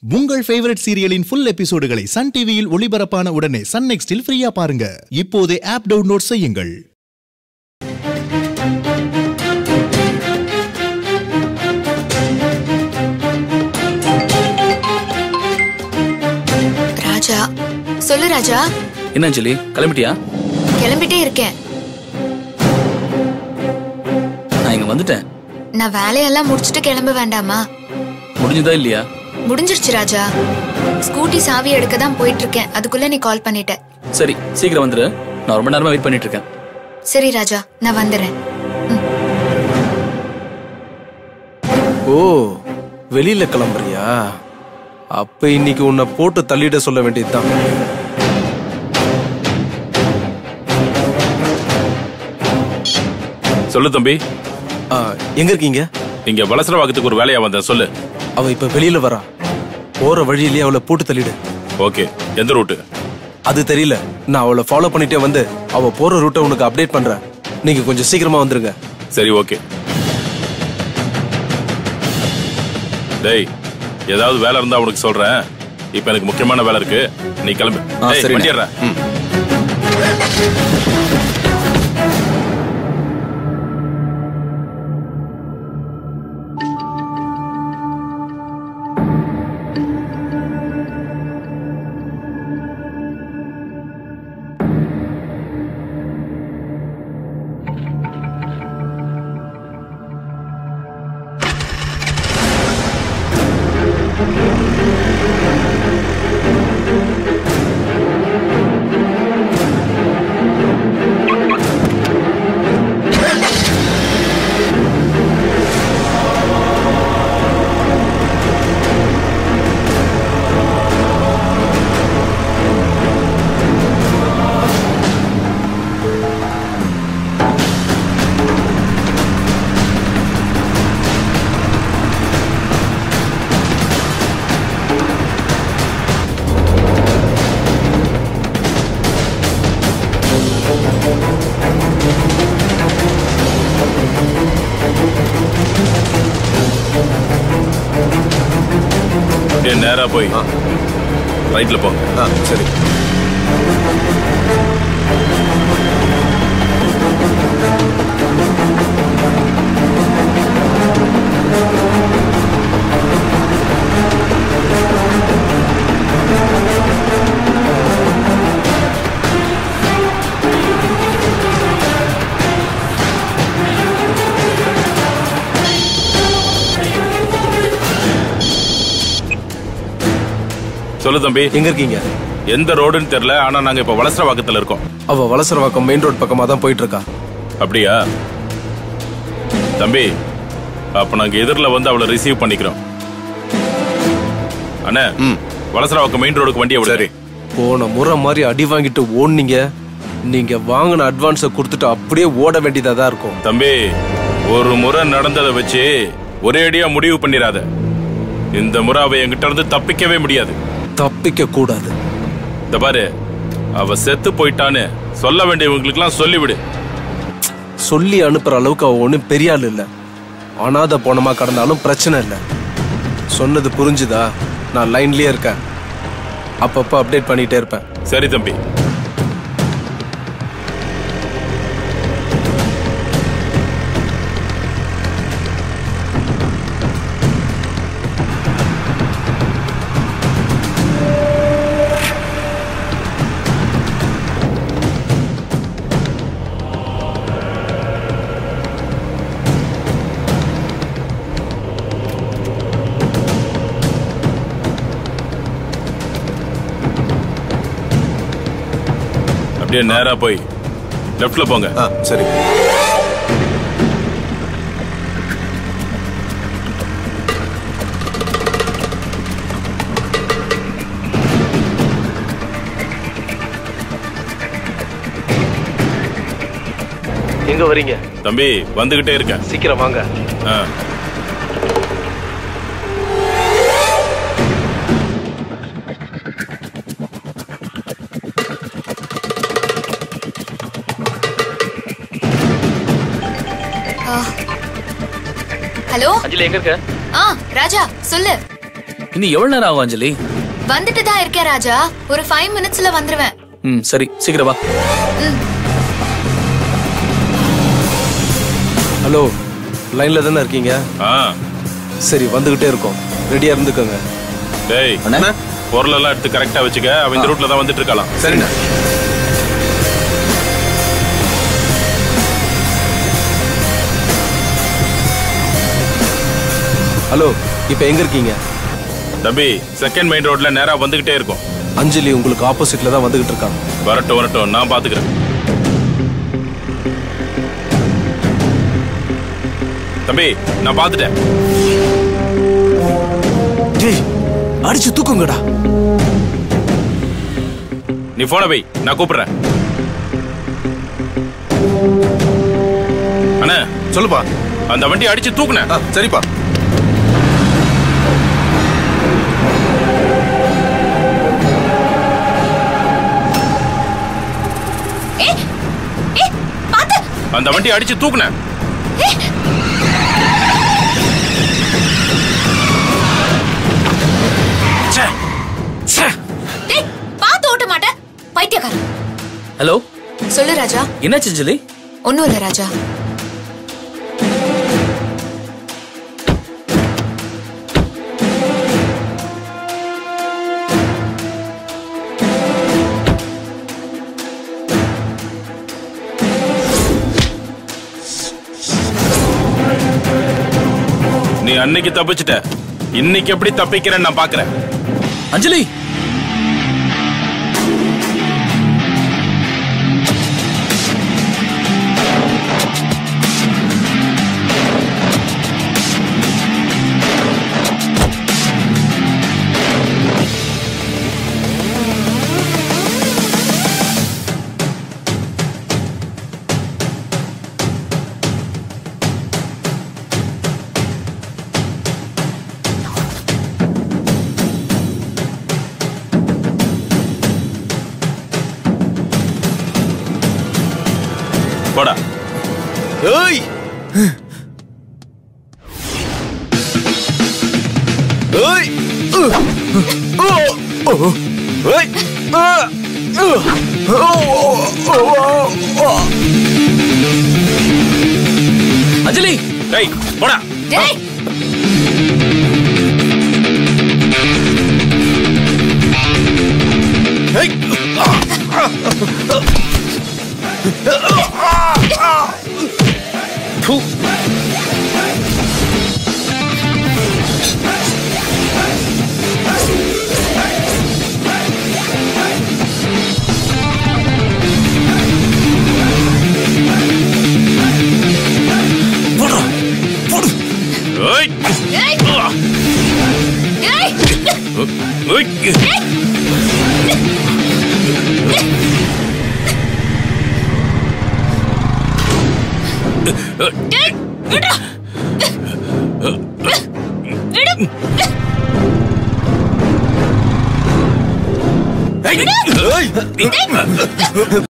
உங்கள் ஃபேவரட் சீரியலின் ஃபுல் எபிசோடுகளை சன் டிவியில் ஒளிபரப்பான உடனே சன் நெக்ஸ்டில் ஃப்ரீயா பாருங்க இப்போதே ஆப் டவுன்லோட் செய்யுங்கள் ராஜா சொல்லு ராஜா என்ன அஞ்சலி கிளம்பிட்டியா கிளம்பிட்டே இருக்கேன் நான் இங்க வந்துட்டேன் நான் வேலையெல்லாம் முடிச்சுட்டு கிளம்ப வேண்டாமா முடிஞ்சதா இல்லையா முடிஞ்சிருச்சு ராஜா ஸ்கூட்டி சாவி எடுக்க தான் போயிட்டு இருக்கேன் அதுக்குள்ள நீ கால் பண்ணிட்ட சரி சீக்கிரம் வந்துரு நான் ரொம்ப நேரமா வெயிட் பண்ணிட்டு இருக்கேன் சரி ராஜா நான் வந்துடுறேன் ஓ வெளியில கிளம்புறியா அப்ப இன்னைக்கு உன்னை போட்டு தள்ளிட சொல்ல வேண்டியதுதான் சொல்லு தம்பி ஆ, எங்க இருக்கீங்க இங்க வலசரவாக்கத்துக்கு ஒரு வேலையா வந்தேன் சொல்லு அவ இப்ப வெளியில வரா போற வழியிலேயே அவளை போட்டு தள்ளிடு ஓகே எந்த ரூட்டு அது தெரியல நான் அவளை ஃபாலோ பண்ணிட்டே வந்து அவ போற ரூட்டை உனக்கு அப்டேட் பண்றேன் நீங்க கொஞ்சம் சீக்கிரமா வந்துருங்க சரி ஓகே டேய் ஏதாவது வேலை இருந்தா உனக்கு சொல்றேன் இப்ப எனக்கு முக்கியமான வேலை இருக்கு நீ கிளம்பு ஆ, டேய், சரிண்ணே. வண்டி ஏறுடா. ம். டேய், நேரா போய் ரைட்ல போ சரி சொல்லு தம்பி எங்க இருக்கீங்க எந்த ரோடுன்னு தெரியல ஆனா நாங்க இப்ப வலசரவாக்கத்துல இருக்கோம் அவ வலசரவாக்கம் மெயின் ரோட் பக்கமா தான் போயிட்டு இருக்கா அப்படியா தம்பி அப்ப நாங்க எதிரில் வந்து அவளை ரிசீவ் பண்ணிக்கிறோம் அண்ணே வலசரவாக்கம் மெயின் ரோடுக்கு வண்டியை விடு போன முறை மாதிரி அடி வாங்கிட்டு ஓடுனீங்க நீங்க வாங்கின அட்வான்ஸை கொடுத்துட்டு அப்படியே ஓட வேண்டியதா தான் இருக்கும் தம்பி ஒரு முறை நடந்ததை வச்சு ஒரே அடியா முடிவு பண்ணிடாத இந்த முறை அவ என்கிட்ட இருந்து தப்பிக்கவே முடியாது தப்பிக்க கூடாது இந்த பாரு அவ செத்து போயிட்டான்னு சொல்ல வேண்டியவங்களுக்கெல்லாம் சொல்லிவிடு சொல்லி அனுப்புற அளவுக்கு அவ ஒன்றும் பெரிய ஆள் இல்ல அனாதை போனமா கடந்தாலும் பிரச்சனை இல்லை சொன்னது புரிஞ்சுதா நான் லைன்லயே இருக்கேன் அப்பப்போ அப்டேட் பண்ணிட்டே இருப்பேன் சரி தம்பி அப்படியே நேரா போய் லெஃப்ட்ல போங்க ஆ சரி எங்க வரீங்க தம்பி வந்துகிட்டே இருக்கேன் சீக்கிரம் வாங்க ஆ. ஹலோ அஞ்சலி எங்க இருக்க ஆ ராஜா சொல்லு இன்னும் எவ்வளவு நேரம் ஆகும் அஞ்சலி வந்துட்டு தான் இருக்கேன் ராஜா ஒரு ஃபைவ் மினிட்ஸ்ல வந்துருவேன் ம் சரி சீக்கிரம் வா ஹலோ லைன்ல தானே இருக்கீங்க ஆ சரி வந்துகிட்டே இருக்கோம் ரெடியா இருந்துக்கோங்க டேய் அண்ணா பொருள் எல்லாம் எடுத்து கரெக்டா வச்சுக்க அவன் இந்த ரூட்ல தான் வந்துட்டு இருக்கலாம் சரிண்ணா ஹலோ இப்போ எங்க இருக்கீங்க தம்பி செகண்ட் மெயின் ரோட்ல நேரா வந்துகிட்டே இருக்கும் அஞ்சலி உங்களுக்கு ஆப்போசிட்ல தான் வந்துகிட்டு இருக்காங்க வரட்டும் வரட்டும் நான் பாத்துக்கிறேன் தம்பி நான் பாத்துட்டேன் டேய் அடிச்சு தூக்குங்கடா நீ போன வை நான் கூப்பிடுறேன் அண்ணா சொல்லுப்பா அந்த வண்டி அடிச்சு தூக்குனேன் ஆ, சரிப்பா ஏய் ஏய் பாத்து அந்த வண்டி அடிச்சு தூக்குனேன் ச்சே, ச்சே. டேய் பாத்து ஓட்ட மாட்டேன் பைத்தியக்காரன் ஹலோ சொல்லு ராஜா என்னாச்சு அஞ்சலி ஒண்ணும் இல்ல ராஜா நீ அன்னைக்கு தப்பிச்சிட்ட இன்னைக்கு எப்படி தப்பிக்கிறேன்னு நான் பாக்குறேன் அஞ்சலி போடா ஏய் ஏய் உ. ஓ. ஓ. ஏய். ஆ. உ. ஓ. ஓ. ஓ. அஞ்சலி டேய் போடா டேய் ஏய். ப்பு. ஏய். ஏய் ஆ. ஏய் ஏய். டேய் விடு விடு ஏய். ஏய்.